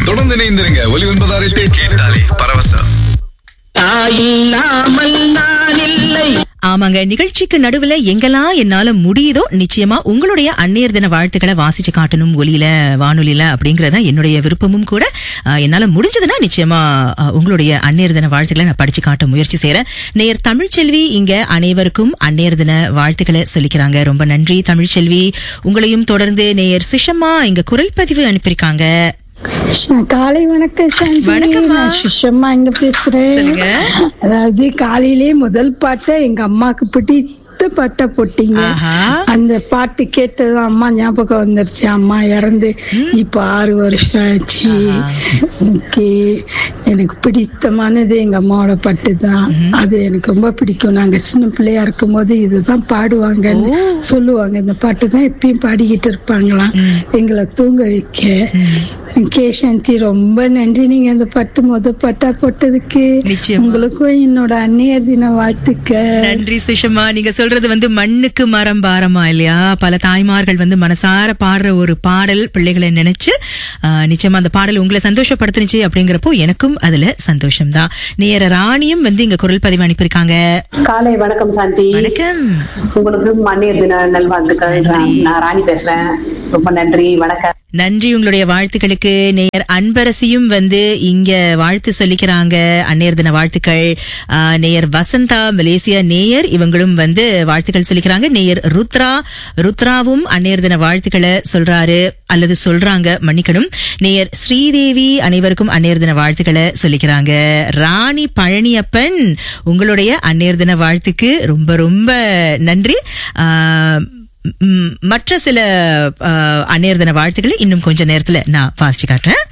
தொடர்ந்து இணைந்திருங்க ஒலி ஒன்பதாறு எட்டு கேட்டாலே பரவசம் தாயில்லாமல் நான் இல்லை ஆமாங்க நிகழ்ச்சிக்கு நடுவுல எங்கெல்லாம் என்னால முடியுதோ நிச்சயமா உங்களுடைய அந்நியர் தின வாழ்த்துக்களை வாசிச்சு காட்டணும் ஒலியில வானொலியில அப்படிங்கறத என்னுடைய விருப்பமும் கூட அஹ், என்னால முடிஞ்சதுன்னா நிச்சயமா அஹ், உங்களுடைய அந்நியர் தின வாழ்த்துக்களை நான் படிச்சு காட்ட முயற்சி செய்யறேன் நேயர் தமிழ்ச்செல்வி இங்க அனைவருக்கும் அந்நியர் தின வாழ்த்துக்களை சொல்லிக்கிறாங்க ரொம்ப நன்றி தமிழ்ச்செல்வி உங்களையும் தொடர்ந்து நேயர் சுஷம்மா இங்க குரல் பதிவு அனுப்பியிருக்காங்க காலை வணக்கம் சாந்தி வணக்கம்மா. நான் சுஷம்மா இங்க பேசுறேன் சொல்லுங்க. அதாவது காலையிலே முதல் பாட்டை எங்க அம்மாக்கு பிடித்த பாட்டை போட்டீங்க ஆஹா. அந்த பாட்டு கேட்டதும் அம்மா ஞாபகம் வந்துருச்சு அம்மா இறந்து இப்ப ஆறு வருஷம் ஆச்சு ஓகே எனக்கு பிடித்தமானது எங்க அம்மாவோட பாட்டு தான் அது எனக்கு ரொம்ப பிடிக்கும் நாங்க சின்ன பிள்ளையா இருக்கும் போது இதுதான் பாடுவாங்கன்னு சொல்லுவாங்க இந்த பாட்டு தான் எப்பயும் பாடிக்கிட்டு இருப்பாங்களாம் எங்களை தூங்க வைக்க கே சாந்தி ரொம்ப நன்றி நீங்க இந்த பட்டு முத பட்டா போட்டதுக்கு நிச்சயமா. உங்களுக்கும் என்னோட அந்நியர் தின வாழ்த்துக்க நன்றி சுஷமா நீங்க சொல்றது வந்து மண்ணுக்கு மரம் பாரமா இல்லையா பல தாய்மார்கள் வந்து மனசார பாடுற ஒரு பாடல் பிள்ளைகளை நினைச்சு ஆஹ், நிச்சயமா அந்த பாடல் உங்களை சந்தோஷப்படுத்துனுச்சு அப்படிங்கிறப்போ எனக்கும் அதுல சந்தோஷம் தான் நேர ராணியும் வந்து இங்க குரல் பதிவு அனுப்பியிருக்காங்க காலை வணக்கம் சாந்தி வணக்கம் உங்களுக்கு மன்னியர் தின நல்வாழ்த்துக்கள் நன்றி. நான் ராணி பேசுறேன் ரொம்ப நன்றி வணக்கம் நன்றி உங்களுடைய வாழ்த்துக்களுக்கு நேயர் அன்பரசியும் வந்து இங்க வாழ்த்து சொல்லிக்கிறாங்க அந்நேர் தின வாழ்த்துக்கள் ஆஹ், நேயர் வசந்தா மலேசியா நேயர் இவங்களும் வந்து வாழ்த்துக்கள் சொல்லிக்கிறாங்க நேயர் ருத்ரா ருத்ராவும் அந்நேர் தின வாழ்த்துக்களை சொல்றாரு அல்லது சொல்றாங்க மன்னிக்கணும் நேயர் ஸ்ரீதேவி அனைவருக்கும் அந்நேர் தின வாழ்த்துக்களை சொல்லிக்கிறாங்க ராணி பழனியப்பன் உங்களுடைய அந்நேர் தின வாழ்த்துக்கு ரொம்ப ரொம்ப நன்றி ஆஹ், ம், மற்ற சில அந்நேர் தின வாழ்த்துக்களை இன்னும் கொஞ்ச நேரத்துல நான் வாசிச்சு காட்டுறேன்